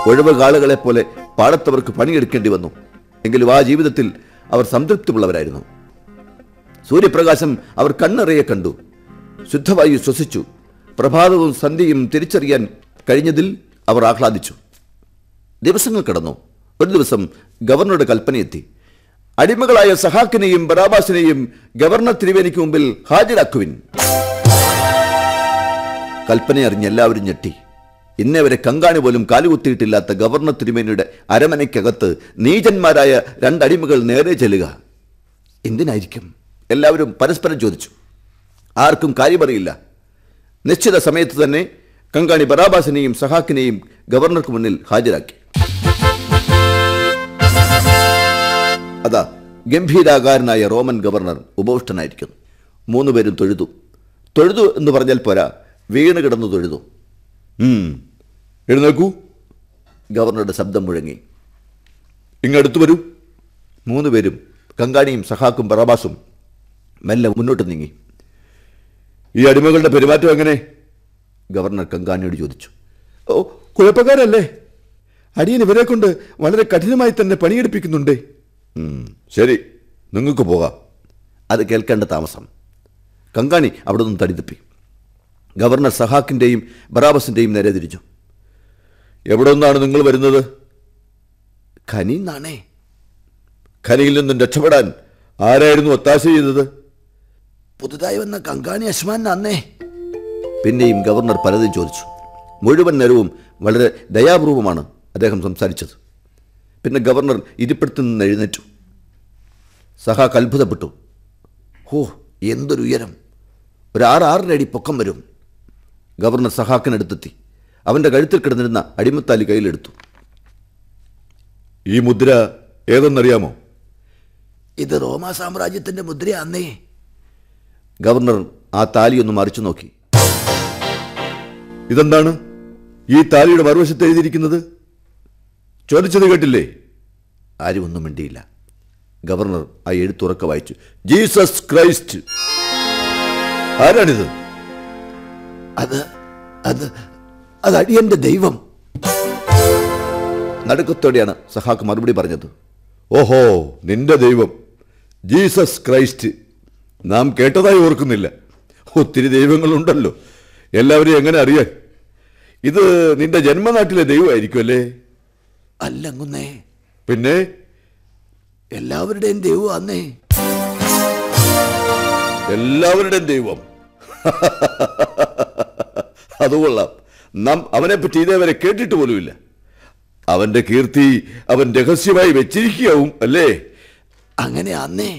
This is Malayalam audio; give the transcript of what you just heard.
ഒഴിവ് കാളുകളെ പോലെ പാടത്തവർക്ക് പണിയെടുക്കേണ്ടി വന്നു എങ്കിലും ആ ജീവിതത്തിൽ അവർ സംതൃപ്തിയുള്ളവരായിരുന്നു സൂര്യപ്രകാശം അവർ കണ്ണിറയെ കണ്ടു ശുദ്ധവായു ശ്വസിച്ചു പ്രഭാതവും സന്ധ്യയും തിരിച്ചറിയാൻ കഴിഞ്ഞതിൽ അവർ ആഹ്ലാദിച്ചു ദിവസങ്ങൾ കടന്നു ഒരു ദിവസം ഗവർണറുടെ കൽപ്പനയെത്തി അടിമകളായ സഹാക്കിനെയും ബറാബാസിനെയും ഗവർണർ തിരുവേനിക്ക് മുമ്പിൽ ഹാജരാക്കുവിൻ കൽപ്പന അറിഞ്ഞ് എല്ലാവരും ഞെട്ടി ഇന്നേ വരെ കങ്കാണി പോലും കാലുകുത്തിയിട്ടില്ലാത്ത ഗവർണർ തിരുമേനിയുടെ അരമനയ്ക്കകത്ത് നീചന്മാരായ രണ്ടടിമകൾ നേരെ ചെല്ലുക എന്തിനായിരിക്കും എല്ലാവരും പരസ്പരം ചോദിച്ചു ആർക്കും കാര്യമറിയില്ല നിശ്ചിത സമയത്ത് തന്നെ കങ്കാണി ബറാബാസിനെയും സഹാക്കിനെയും ഗവർണർക്ക് മുന്നിൽ ഹാജരാക്കി അതാ ഗംഭീരാകാരനായ റോമൻ ഗവർണർ ഉപവിഷ്ടനായിരിക്കുന്നു മൂന്നുപേരും തൊഴുതു തൊഴുതു എന്ന് പറഞ്ഞാൽ പോരാ വീണ് കിടന്നു തൊഴുതു ഉം, എഴുന്നേക്കൂ ഗവർണറുടെ ശബ്ദം മുഴങ്ങി ഇങ്ങടുത്തു വരൂ മൂന്നുപേരും കങ്കാണിയും സഹാക്കും ബറാബാസും മെല്ലെ മുന്നോട്ട് നീങ്ങി ഈ അടിമകളുടെ പെരുമാറ്റം എങ്ങനെ ഗവർണർ കങ്കാണിയോട് ചോദിച്ചു ഓ കുഴപ്പക്കാരല്ലേ അടിയൻ ഇവരെ കൊണ്ട് വളരെ കഠിനമായി തന്നെ പണിയെടുപ്പിക്കുന്നുണ്ടേ ഉം, ശരി നിങ്ങൾക്ക് പോകാം അത് കേൾക്കേണ്ട താമസം കങ്കാണി അവിടെ നിന്ന് തടിതപ്പി ഗവർണർ സഹാക്കിൻ്റെയും ബറാബസിൻ്റെയും നേരെ തിരിച്ചു എവിടെ നിന്നാണ് നിങ്ങൾ വരുന്നത് ഖനി എന്നാണേ ഖനിയിൽ നിന്നും രക്ഷപ്പെടാൻ ആരായിരുന്നു ഒത്താശ ചെയ്തത് പുതുതായി വന്ന കങ്കാണി അശ്മാൻ അന്നേ പിന്നെയും ഗവർണർ പലതും ചോദിച്ചു മുഴുവൻ നേരവും വളരെ ദയാപൂർവമാണ് അദ്ദേഹം സംസാരിച്ചത് പിന്നെ ഗവർണർ ഇരിപ്പിടത്തു നിന്ന് എഴുന്നേറ്റു സഹാക്ക് അത്ഭുതപ്പെട്ടു ഹോ എന്തൊരു ഉയരം ഒരു ആറ് ആറര അടി പൊക്കം വരും ഗവർണർ സഹാക്കിനടുത്തെത്തി അവൻ്റെ കഴുത്തിൽ കിടന്നിരുന്ന അടിമത്താലി കയ്യിലെടുത്തു ഈ മുദ്ര ഏതെന്നറിയാമോ ഇത് റോമാ സാമ്രാജ്യത്തിന്റെ മുദ്രയാന്നേ ഗവർണർ ആ താലി ഒന്ന് മറിച്ചു നോക്കി ഇതെന്താണ് ഈ താലിയുടെ മറുവശത്ത് എഴുതിയിരിക്കുന്നത് ചോദിച്ചത് കേട്ടില്ലേ ആരും ഒന്നും മിണ്ടിയില്ല ഗവർണർ ആ എഴുത്തുറക്ക വായിച്ചു ജീസസ് ക്രൈസ്റ്റ് ആരാണിത് അത് അത് അത് അടിയന്റെ ദൈവം നടുക്കത്തോടെയാണ് സഹാക്ക് മറുപടി പറഞ്ഞത് ഓഹോ നിന്റെ ദൈവം ജീസസ് ക്രൈസ്റ്റ് നാം കേട്ടതായി ഓർക്കുന്നില്ല ഒത്തിരി ദൈവങ്ങളുണ്ടല്ലോ എല്ലാവരെയും എങ്ങനെ അറിയാൻ ഇത് നിന്റെ ജന്മനാട്ടിലെ ദൈവമായിരിക്കും അല്ലേ അല്ലങ്ങുന്നേ പിന്നെ എല്ലാവരുടെയും ദൈവം അന്നേ എല്ലാവരുടെയും ദൈവം അത് കൊള്ളാം നാം അവനെ പറ്റി ഇതേവരെ കേട്ടിട്ട് പോലുമില്ല അവന്റെ കീർത്തി അവൻ രഹസ്യമായി വെച്ചിരിക്കുകയാവും അല്ലേ അങ്ങനെ അന്നേ